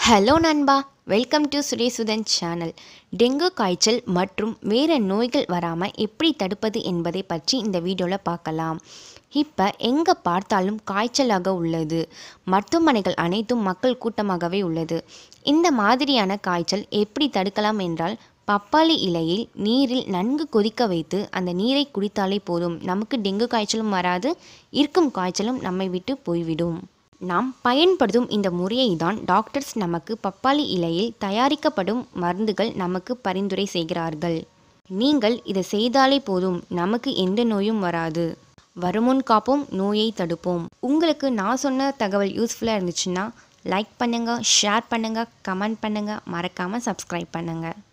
hello நண்பா welcome to Sureshudhan channel dengue காய்ச்சல் மற்றும் வேறு நோய்கள் வராமல் எப்படி தடுப்பது என்பதை பற்றி இந்த வீடியோவில் பார்க்கலாம் இப்போ எங்கே பார்த்தாலும் காய்ச்சலாக உள்ளது மருத்துவமனைகள் அனைத்தும் மக்கள் கூட்டமாகவே உள்ளது இந்த மாதிரியான காய்ச்சல் எப்படி தடுக்கலாம் என்றால் பப்பாளி இலையில் நீரில் நன்கு கொதிக்க வைத்து அந்த நீரை குடித்தாலே போதும் நமக்கு டெங்கு காய்ச்சலும் வராது இருக்கும் காய்ச்சலும் நம்மை விட்டு போய்விடும் நாம் பயன்படுத்தும் இந்த முறையை தான் டாக்டர்ஸ் நமக்கு பப்பாளி இலையில் தயாரிக்கப்படும் மருந்துகள் நமக்கு பரிந்துரை செய்கிறார்கள் நீங்கள் இதை செய்தாலே போதும் நமக்கு எந்த நோயும் வராது வருமுன் காப்போம் நோயை தடுப்போம் உங்களுக்கு நான் சொன்ன தகவல் யூஸ்ஃபுல்லாக இருந்துச்சுன்னா லைக் பண்ணுங்கள் ஷேர் பண்ணுங்கள் கமெண்ட் பண்ணுங்கள் மறக்காமல் சப்ஸ்கிரைப் பண்ணுங்கள்